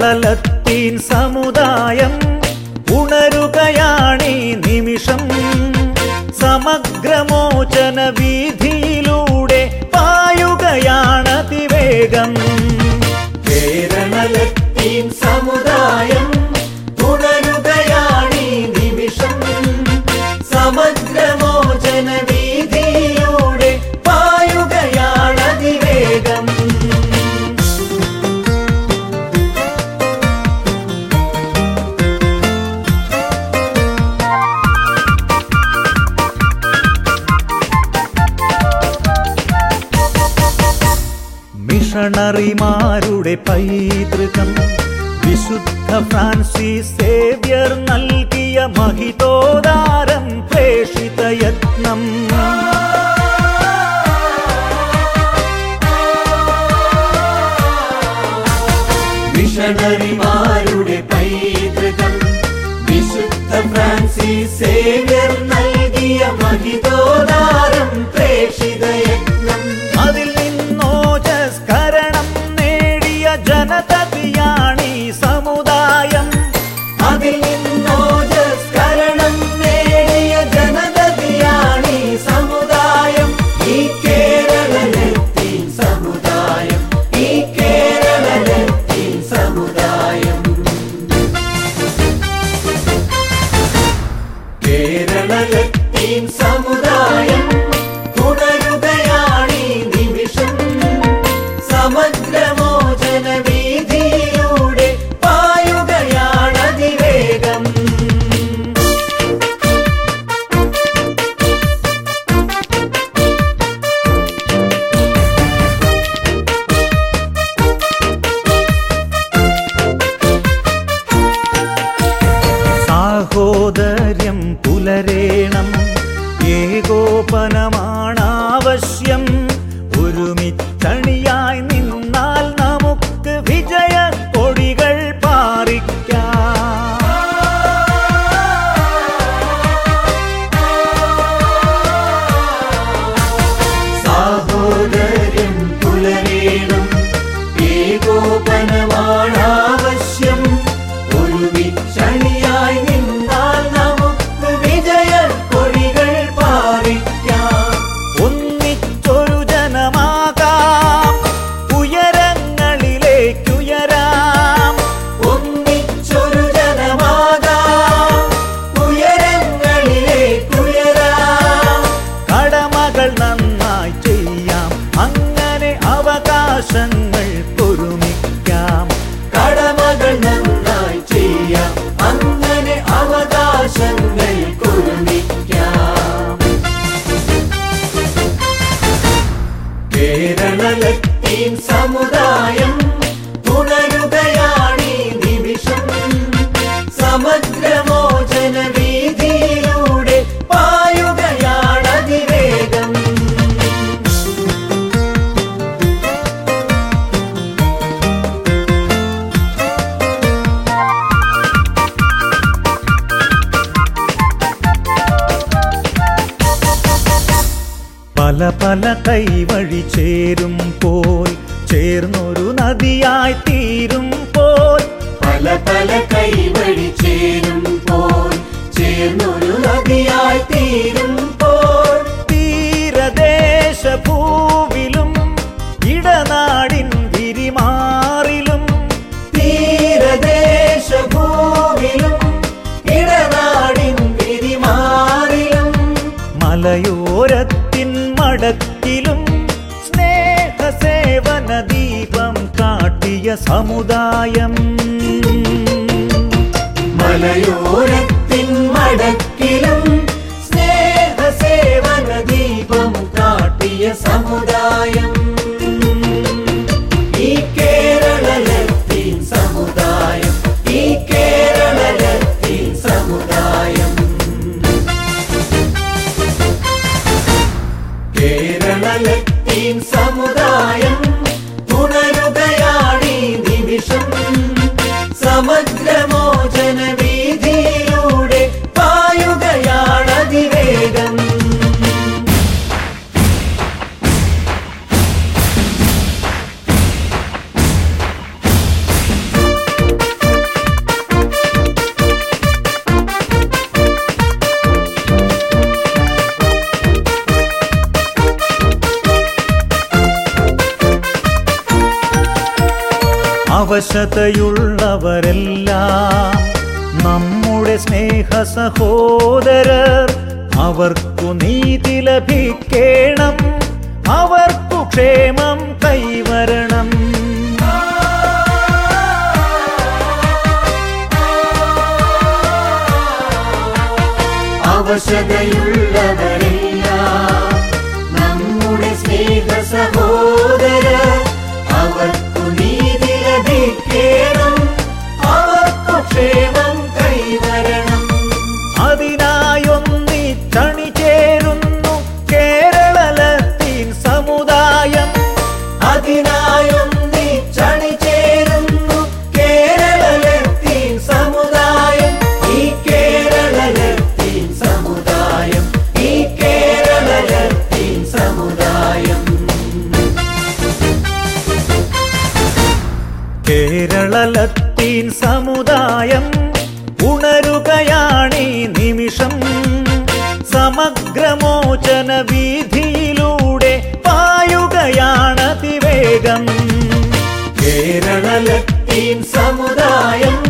കേരളലത്തീൻ സമുദായം ഉണരുകയാണീ നിമിഷം സമഗ്രമോചന വീതിയിലൂടെ പായുകയാണതിവേഗം കേരളലത്തീൻ സമുദായം ഉണരുകയാണീ നിമിഷം സമഗ്രമോചന വീതിയിലൂടെ പായുകയാണതിവേഗം മിഷണറിമാരുടെ പൈതൃകം വിശുദ്ധ ഫ്രാൻസിസ് സേവ്യർ നൽകിയ മഹിതോദാരം പ്രേഷിത യത്നം മിഷണറിമാരുടെ പൈതൃകം വിശുദ്ധ ഫ്രാൻസിസ് സേവ്യർ നൽകിയ മഹിതോദാരം പ്രേഷിത യത്നം അതിൽ നിന്നോജസ്കരണം നേടിയ ജനതയാണീ സമുദായം അതിൽ നിന്നോജസ്കരണം നേടിയ ജനതയാണീ സമുദായം ഈ കേരളത്തിൻ സമുദായം ഈ കേരളത്തിൻ സമുദായം കേരളത്തിൻ സമുദായം ഉണരുകയാണീ നിമിഷം സമഗ്രമോചന വീതിയിലൂടെ പായുകയാണതിവേഗം സാഹോദര്യം പുലരേണം ഏകോപനമാണാവശ്യം ഒരുമിച്ചണിയായി നിന്നാൽ നമുക്ക് വിജയ കൊടികൾ പാറിക്കാം സാഹോദര്യം പുലരേണം ഏകോപനമാണാവശ്യം ഒരുമിച്ചണിയായി നിന്നാൽ നമുക്ക് വിജയ കൊടികൾ പാറിക്കാം ഒന്നിച്ചൊരു ജനമാകാം ഉയരങ്ങളിലേക്കുയരാം ഒന്നിച്ചൊരു ജനമാകാം ഉയരങ്ങളിലേക്കുയരാം കടമകൾ നന്നായി ചെയ്യാം അങ്ങനെ അവകാശങ്ങൾ ഒരുമിക്കാം കടമകൾ നന്നായി ചെയ്യാം അങ്ങനെ അവകാശങ്ങൾ ഒരുമിക്കാം കേരളത്തിൻ സമുദായം ഉണരുകയാണീ നിമിഷം സമഗ്രമോചന വീതിയിലൂടെ പായുകയാണതിവേഗം പല പല കൈവഴി ചേരും പോൽ ചേർന്നൊരു നദിയായി തീരും പോൽ പല പല കൈവഴി ചേരും പോൽ ചേർന്നൊരു നദിയായി തീരും പോൽ തീരദേശ ഭൂവിലും ഇടനാടിൻ വിരിമാറിലും തീരദേശ ഭൂവിലും ഇടനാടിൻ പെരുമാറിലും മലയോരത്തിൻ മടക്കിലും സ്നേഹസേവന ദീപം കാട്ടിയ സമുദായം മലയോരത്തിൻ മടക്കിലും സ്നേഹസേവന ദീപം കാട്ടിയ സമുദായം ഈ കേരളത്തിൻ സമുദായം ഈ കേരളത്തിൻ സമുദായം കേരളത്തിൻ സമുദായം ഉണരുകയാണീ നിമിഷം സമഗ്രമോചന വീതിയിലൂടെ പായുകയാണതിവേഗം അവശതയുള്ളവരെല്ലാം നമ്മുടെ സ്നേഹ സഹോദരർ അവർക്കു നീതി ലഭിക്കേണം അവർക്കു ക്ഷേമം കൈവരണം അവശതയുള്ളവരെല്ലാം നമ്മുടെ സ്നേഹ സഹോദര അവർക്കു നീതി ലഭിക്കണം അവർക്കു ക്ഷേമം കൈവരണം അതിനായൊന്നിച്ചണി ചേരുന്നു കേരള ലത്തീൻ സമുദായം അതിനായൊന്നിച്ചണി ചേരുന്നു കേരള ലത്തീൻ സമുദായം ഈ കേരള ലത്തീൻ സമുദായം ഈ കേരള ലത്തീൻ സമുദായം കേരള ലത്തീൻ സമുദായം ഉണരുകയാണീ നിമിഷം സമഗ്രമോചന വീതിയിലൂടെ പായുകയാണതിവേഗം കേരള ലത്തീൻ സമുദായം